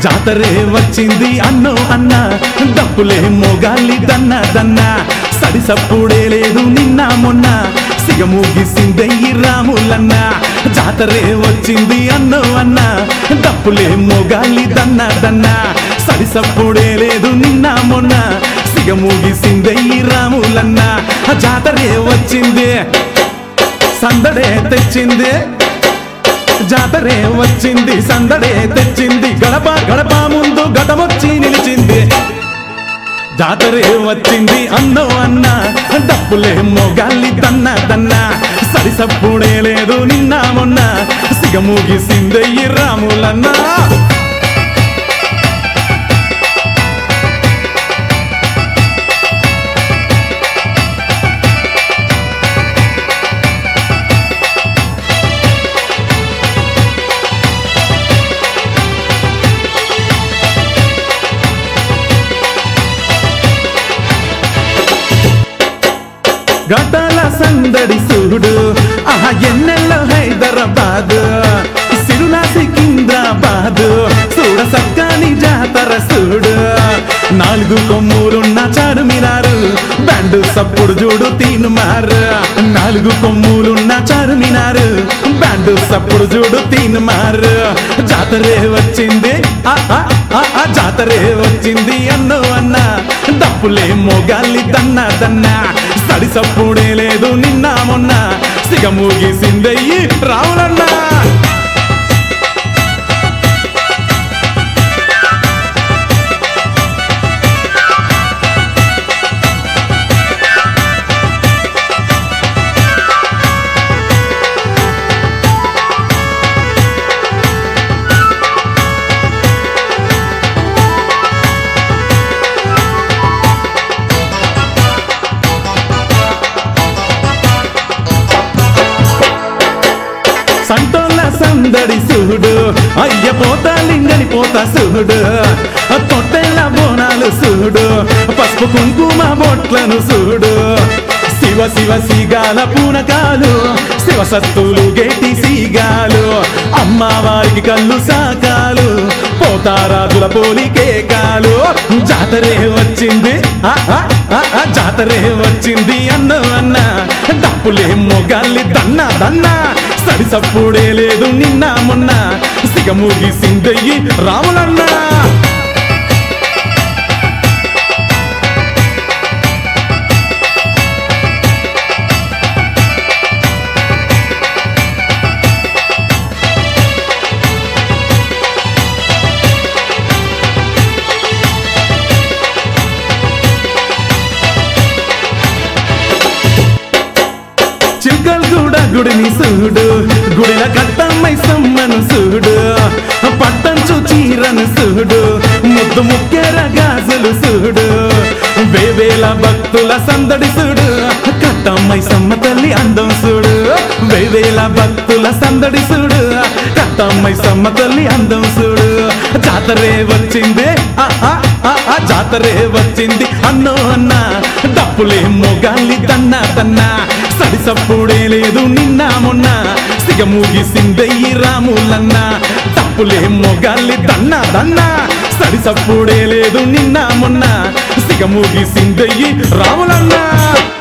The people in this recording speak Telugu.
జాతరే వచ్చింది అన్నో అన్న డప్పులే మోగాలి దన్న దన్న సడి సప్పుడే లేదు నిన్న మొన్న సిగమూగిసిందయ్యి రాములన్న జాతరే వచ్చింది అన్నో అన్న డప్పులే మోగాలి దన్న దన్న సడి సప్పుడే లేదు నిన్న మొన్న సిగమూగిసిందయ్యి రాములన్న జాతరే వచ్చింది సందడే తెచ్చింది జాతరే వచ్చింది సందడే తెచ్చింది గడప గడప ముందు గడమొచ్చి నిలిచింది జాతరే వచ్చింది అన్నో అన్న డప్పులే మోగాలి దన్న దన్న సరిసప్పుడే లేదు నిన్న మొన్న సిగమూగిసిందయ్యి రాములన్నా గటాల సందడి సూడు ఆహా ఎన్నెల్లో హైదరాబాద్ సిరులా సికింద్రాబాద్ చూడ సక్కని జాతర సూడు నాలుగు కొమ్ములున్న చారుమినారు బ్యాండు సప్పుడు చూడు తీను మారు నాలుగు కొమ్ములున్న చారుమినారు బ్యాండు సప్పుడు చూడు తీను మారు జాతరే వచ్చింది ఆ ఆ ఆ ఆ జాతరే వచ్చింది అన్నో అన్న డప్పులే మోగాలి దన్న దన్న సడి సప్పుడే లేదు నిన్న మొన్న సిగమూగిసిందయ్యి రావులన్నా సంటోళ్ళ సందడి సూడు అయ్య పోతా లింగని పోతా సూడు తొట్టెళ్ళ బోనాలు సూడు పసుపు కుంకుమ బొట్లను సూడు శివ శివ సీగాల పూనకాలు శివ సత్తులు గేటి సీగాలు అమ్మవారికి కళ్ళు సాకాలు పోతారాజుల పోలికే కాలు జాతరే వచ్చింది ఆ, ఆ, ఆ, ఆ, జాతరే వచ్చింది అన్న అన్న డప్పులే మొగాలి దన్న దన్న సడి సప్పుడే లేదు నిన్న మొన్న సిగమూగిసిందయ్యి రాములన్నా చిల్కల్ కూడా గుడిని సూడు గుడిల కట్టమ్మై సమ్మను సూడు పట్టంచు చీరను సూడు ముద్దు ముక్కెర గాజులు సూడు వేవేల భక్తుల సందడి సూడు కట్టమ్మై సమ్మ తల్లి అందం సూడు వేవేల భక్తుల సందడి సూడు కట్టమ్మై సమ్మ తల్లి అందం సూడు జాతరే వచ్చింది ఆ, ఆ, ఆ, ఆ, జాతరే వచ్చింది అన్నో అన్న డప్పులే మొగాలి దన్న దన్న సడి సప్పుడే లేదు నిన్న మొన్న సిగమూగిసిందయ్యి రాములన్న తప్పులే మొగాలి దన్న దన్న సడి సప్పుడే లేదు నిన్న మొన్న సిగమూగిసిందయ్యి రాములన్నా